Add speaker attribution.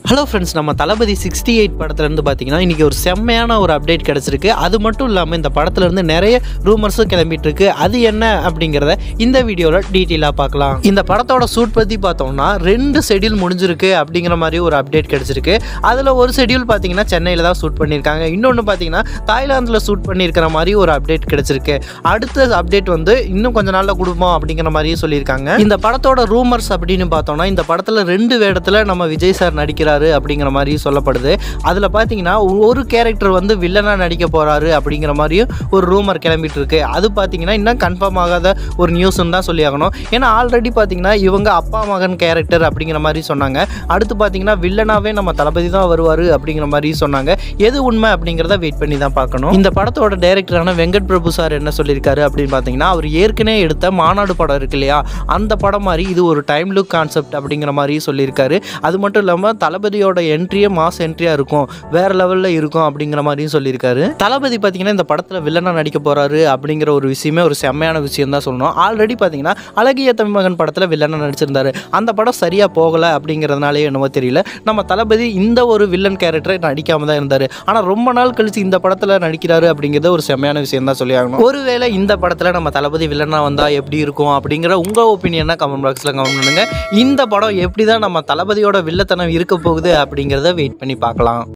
Speaker 1: hello friends நம்ம தளபதி sixty eight படத்துலேருந்து பார்த்தீங்கன்னா இன்றைக்கி ஒரு செம்மையான ஒரு அப்டேட் கிடச்சிருக்கு அது மட்டும் இல்லாமல் இந்த படத்துலேருந்து நிறைய ரூமர்ஸும் கிளம்பிட்டு இருக்கு அது என்ன அப்படிங்கிறத இந்த வீடியோவில் டீட்டெயிலாக பார்க்கலாம் இந்த படத்தோட ஷூட் பற்றி பார்த்தோம்னா ரெண்டு ஷெடியூல் முடிஞ்சிருக்கு அப்படிங்கிற மாதிரி ஒரு அப்டேட் கிடச்சிருக்கு அதில் ஒரு ஷெடியூல் பார்த்தீங்கன்னா சென்னையில் தான் ஷூட் பண்ணியிருக்காங்க இன்னொன்று பார்த்தீங்கன்னா தாய்லாந்தில் ஷூட் பண்ணியிருக்கிற மாதிரி ஒரு அப்டேட் கிடச்சிருக்கு அடுத்த அப்டேட் வந்து இன்னும் கொஞ்ச நாளில் கொடுப்போம் அப்படிங்கிற மாதிரியே சொல்லியிருக்காங்க இந்த படத்தோட ரூமர்ஸ் அப்படின்னு பார்த்தோம்னா இந்த படத்தில் ரெண்டு வேடத்தில் நம்ம விஜய் சார் நடிக்கிறாரு அப்படிங்கிற மாதிரி சொல்லப்படுது அதில் பார்த்தீங்கன்னா ஒரு கேரக்டர் வந்து வில்லனாக நடிக்க போகிறாரு அப்படிங்கிற மாதிரியும் ஒரு ரூமர் கிளம்பிட்டு இருக்கு அது பார்த்தீங்கன்னா இன்னும் கன்ஃபார்ம் ஆகாத ஒரு நியூஸ்னு தான் சொல்லியாகணும் ஏன்னா ஆல்ரெடி பார்த்தீங்கன்னா இவங்க அப்பா மகன் கேரக்டர் அப்படிங்கிற மாதிரி சொன்னாங்க அடுத்து பார்த்தீங்கன்னா வில்லனாவே நம்ம தளபதி தான் வருவார் அப்படிங்கிற மாதிரி சொன்னாங்க எது உண்மை அப்படிங்கிறத வெயிட் பண்ணி தான் பார்க்கணும் இந்த படத்தோட டைரக்டரான வெங்கட் பிரபு சார் என்ன சொல்லியிருக்காரு அப்படின்னு பார்த்தீங்கன்னா அவர் ஏற்கனவே எடுத்த மாநாடு படம் இருக்கு இல்லையா அந்த படம் மாதிரி இது ஒரு டைம் லுக் கான்செப்ட் அப்படிங்கிற மாதிரி சொல்லியிருக்காரு அது மட்டும் இல்லாமல் தளபதியோட என்ட்ரியே மாஸ் என்ட்ரியாக இருக்கும் வேற லெவலில் இருக்கும் அப்படிங்கிற மாதிரியும் சொல்லியிருக்காரு தளபதி பார்த்தீங்கன்னா இந்த படத்தில் வில்லனாக நடிக்க போகிறாரு அப்படிங்கிற ஒரு விஷயமே ஒரு செம்மையான விஷயம் தான் சொல்லணும் ஆல்ரெடி பார்த்தீங்கன்னா அழகிய தமிழ்மகன் படத்தில் வில்லனாக நடிச்சிருந்தாரு அந்த படம் சரியாக போகலை அப்படிங்கிறதுனாலே என்னவோ தெரியல நம்ம தளபதி இந்த ஒரு வில்லன் கேரக்டரை நடிக்காம தான் இருந்தார் ஆனால் ரொம்ப நாள் கழிச்சு இந்த படத்தில் நடிக்கிறாரு அப்படிங்கிறது ஒரு செம்மையான விஷயம் தான் சொல்லி ஆகணும் ஒருவேளை இந்த படத்தில் நம்ம தளபதி வில்லனாக வந்தால் எப்படி இருக்கும் அப்படிங்கிற உங்கள் ஒப்பீனியனை கமெண்ட் பாக்ஸில் கமெண்ட் பண்ணுங்க இந்த படம் எப்படி தான் நம்ம தளபதியோட வில்லத்தனம் இருக்க போகுது அப்படிங்கிறத வெயிட் பண்ணி பார்க்கலாம்